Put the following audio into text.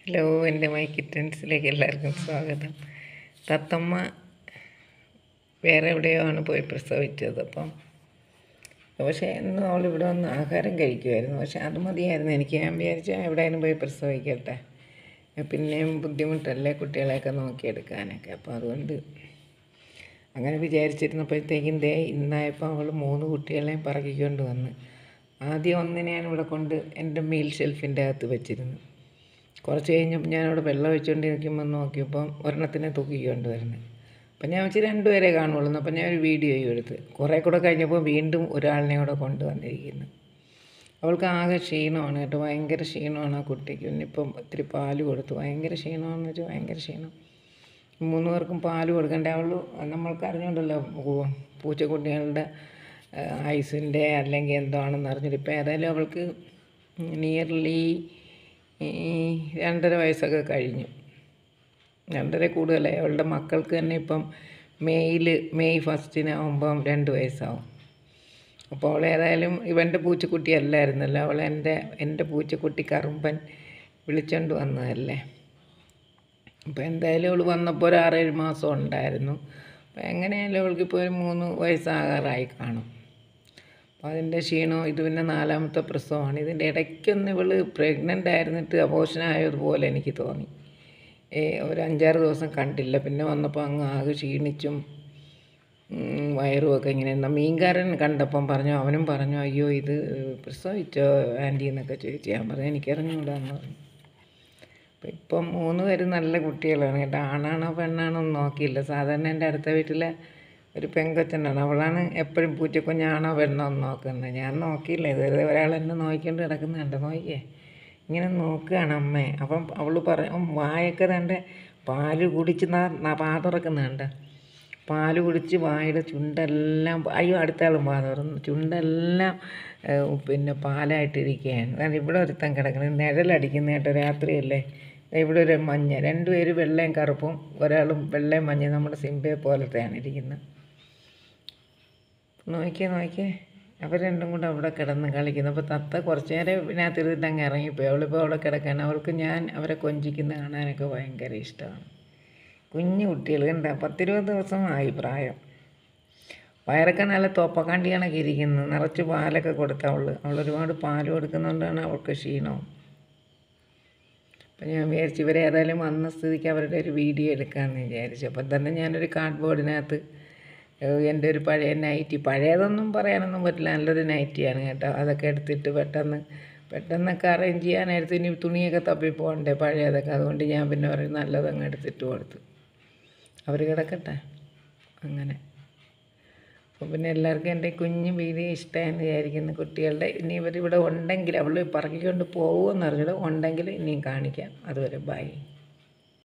hello എൻ്റെ my കിറ്റൻസിലേക്ക് എല്ലാവർക്കും സ്വാഗതം തത്തമ്മ വേറെ എവിടെയോ ആണ് പോയി പ്രസവിച്ചത് അപ്പം പക്ഷേ എന്നും അവൾ ഇവിടെ വന്ന് ആഹാരം കഴിക്കുമായിരുന്നു പക്ഷേ അത് മതിയായിരുന്നു എനിക്ക് ഞാൻ വിചാരിച്ചു എവിടെയെങ്കിലും പോയി പ്രസവിക്കട്ടെ പിന്നെയും ബുദ്ധിമുട്ടല്ലേ കുട്ടികളെയൊക്കെ നോക്കിയെടുക്കാനൊക്കെ അപ്പോൾ അതുകൊണ്ട് അങ്ങനെ വിചാരിച്ചിരുന്നപ്പോഴത്തേക്കും ദേ ഇന്നായപ്പോൾ അവൾ മൂന്ന് കുട്ടികളെയും പറക്കിക്കൊണ്ട് വന്ന് ആദ്യം ഒന്നിനെ ഞാൻ ഇവിടെ കൊണ്ട് എൻ്റെ മീൽ ഷെൽഫിൻ്റെ അകത്ത് വെച്ചിരുന്നു കുറച്ച് കഴിഞ്ഞപ്പോൾ ഞാനവിടെ വെള്ളം ഒഴിച്ചുകൊണ്ട് നിൽക്കുമ്പോൾ നോക്കിയപ്പം ഒരെണ്ണത്തിനെ തൂക്കിക്കൊണ്ട് വരുന്നത് അപ്പം ഞാൻ വെച്ച് രണ്ടുപേരെ കാണുള്ളൂ അപ്പം ഞാൻ ഒരു വീഡിയോയും എടുത്ത് കുറേ കൂടെ കഴിഞ്ഞപ്പോൾ വീണ്ടും ഒരാളിനെ കൂടെ കൊണ്ടുവന്നിരിക്കുന്നു അവൾക്ക് ആകെ ക്ഷീണമാണ് കേട്ടോ ഭയങ്കര ക്ഷീണമാണ് ആ കുട്ടിക്ക് പിന്നിപ്പം ഇത്തിരി പാല് കൊടുത്തു ഭയങ്കര ക്ഷീണമാണെന്ന് വെച്ചാൽ ഭയങ്കര ക്ഷീണം മൂന്ന് പേർക്കും പാല് കൊടുക്കണ്ടേ അവൾ നമ്മൾക്ക് അറിഞ്ഞുകൊണ്ടല്ലോ പൂ- പൂച്ചക്കുട്ടികളുടെ ഐസിൻ്റെ അല്ലെങ്കിൽ എന്താണെന്ന് അറിഞ്ഞിട്ട് ഇപ്പോൾ ഏതായാലും അവൾക്ക് നിയർലി രണ്ടര വയസ്സൊക്കെ കഴിഞ്ഞു രണ്ടര കൂടുതലായി അവളുടെ മക്കൾക്ക് തന്നെ ഇപ്പം മെയ്യിൽ മെയ് ഫസ്റ്റിനാവുമ്പം രണ്ട് വയസ്സാവും അപ്പോൾ അവൾ ഏതായാലും ഇവൻ്റെ പൂച്ചക്കുട്ടി അല്ലായിരുന്നല്ലോ അവൾ എൻ്റെ എൻ്റെ പൂച്ചക്കുട്ടി കറുമ്പൻ വിളിച്ചോണ്ട് വന്നതല്ലേ അപ്പോൾ എന്തായാലും അവൾ വന്നപ്പോൾ ഒരു ആറേഴ് മാസം ഉണ്ടായിരുന്നു അപ്പോൾ എങ്ങനെയായാലും അവൾക്കിപ്പോൾ ഒരു മൂന്ന് വയസ്സാകാറായി കാണും അപ്പോൾ അതിൻ്റെ ക്ഷീണവും ഇത് പിന്നെ നാലാമത്തെ പ്രസവമാണ് ഇതിൻ്റെ ഇടയ്ക്കൊന്ന് ഇവൾ പ്രഗ്നൻ്റ് ആയിരുന്നിട്ട് അബോഷനായതുപോലെ എനിക്ക് തോന്നി ഏ ഒരു അഞ്ചാറ് ദിവസം കണ്ടില്ല പിന്നെ വന്നപ്പോൾ അങ്ങ് ആകെ ക്ഷീണിച്ചും ഉം, വയറുമൊക്കെ ഇങ്ങനെ എന്നാ മീൻകാരൻ കണ്ടപ്പം പറഞ്ഞു അവനും പറഞ്ഞു അയ്യോ ഇത് പ്രസവിച്ചോ ആൻറ്റി എന്നൊക്കെ ചോദിച്ചു ഞാൻ പറഞ്ഞു എനിക്കറിഞ്ഞൂടാന്ന് പറഞ്ഞു അപ്പം ഇപ്പം മൂന്ന് പേരും നല്ല കുട്ടികളാണ് കേട്ടോ ആണാണോ പെണ്ണാണോ എന്ന് നോക്കിയില്ല സാധാരണ എൻ്റെ അടുത്ത വീട്ടിലെ ഒരു പെങ്കൊച്ചനാണ് അവളാണ് എപ്പോഴും പൂച്ചക്കുഞ്ഞാണോ പെണ്ണോ എന്ന് നോക്കുന്നത് ഞാൻ നോക്കിയില്ല ഇതുവരെ ഒരാൾ എന്നെ നോക്കിക്കൊണ്ട് കിടക്കുന്നുണ്ട് നോക്കിയേ ഇങ്ങനെ നോക്കുകയാണ് അമ്മേ അപ്പം അവൾ പറഞ്ഞു വായൊക്കെ തൻ്റെ പാല് കുടിച്ച് പാ തുറക്കുന്നുണ്ട് പാല് കുടിച്ച് വായുടെ ചുണ്ടെല്ലാം അയ്യോ അടുത്ത ആളും പാ തുറന്നു ചുണ്ടെല്ലാം ഏഹ്, പിന്നെ പാലായിട്ടിരിക്കുകയാണ് കാരണം ഇവിടെ ഒരുത്തൻ കിടക്കുന്നത് നിഴലടിക്കുന്ന കേട്ടോ രാത്രിയല്ലേ ദേ ഇവിടെ ഒരു മഞ്ഞ രണ്ടുപേര് വെള്ളയും കറുപ്പും ഒരാളും വെള്ളയും മഞ്ഞ നമ്മുടെ സിംബയെ പോലത്തെയാണ് ഇരിക്കുന്നത് നോക്കിയേ നോക്കിയേ അവർ രണ്ടും കൂടെ അവിടെ കിടന്ന് കളിക്കുന്നു അപ്പോൾ തത്ത കുറച്ച് നേരം ഇതിനകത്ത് ഇരുന്നിട്ട് അങ്ങ് ഇറങ്ങിപ്പോയി അവളിപ്പോൾ അവിടെ കിടക്കാൻ അവൾക്ക് ഞാൻ അവരെ കൊഞ്ചിക്കുന്ന കാണാനൊക്കെ ഭയങ്കര ഇഷ്ടമാണ് കുഞ്ഞു കുട്ടികൾ കണ്ട പത്തിരുപത് ദിവസമായി പ്രായം വയറൊക്കെ നല്ല തോപ്പക്കാണ്ടി കണക്ക് ഇരിക്കുന്നു നിറച്ച് പാലൊക്കെ കൊടുത്ത അവൾ അവൾ ഒരുപാട് പാൽ കൊടുക്കുന്നതുകൊണ്ടാണ് അവൾക്ക് ക്ഷീണവും അപ്പം ഞാൻ വിചാരിച്ചു ഇവരെ ഏതായാലും വന്ന സ്ഥിതിക്ക് അവരുടെ ഒരു വീഡിയോ എടുക്കാമെന്ന് വിചാരിച്ചു അപ്പം തന്നെ ഞാനൊരു കാർഡ് ബോർഡിനകത്ത് എൻ്റെ ഒരു പഴയ നൈറ്റി പഴയതൊന്നും പറയാനൊന്നും പറ്റില്ല നല്ലൊരു നൈറ്റിയാണ് കേട്ടോ അതൊക്കെ എടുത്തിട്ട് പെട്ടെന്ന് പെട്ടെന്നൊക്കെ അറേഞ്ച് ചെയ്യാനായിട്ട് ഇനി തുണിയൊക്കെ തപ്പി പോകണ്ടേ പഴയതൊക്കെ അതുകൊണ്ട് ഞാൻ പിന്നെ പറയും നല്ലതങ്ങ് എടുത്തിട്ട് കൊടുത്തു അവർ കിടക്കട്ടെ അങ്ങനെ അപ്പോൾ പിന്നെ എല്ലാവർക്കും എൻ്റെ കുഞ്ഞു വീഡിയോ ഇഷ്ടമായെന്ന് വിചാരിക്കുന്നു കുട്ടികളുടെ ഇനി ഇവരിവിടെ ഉണ്ടെങ്കിൽ അവൾ പറക്കിക്കൊണ്ട് പോകുമെന്ന് അറിഞ്ഞിട്ട് ഉണ്ടെങ്കിൽ ഇനിയും കാണിക്കാം അതുവരെ ബൈ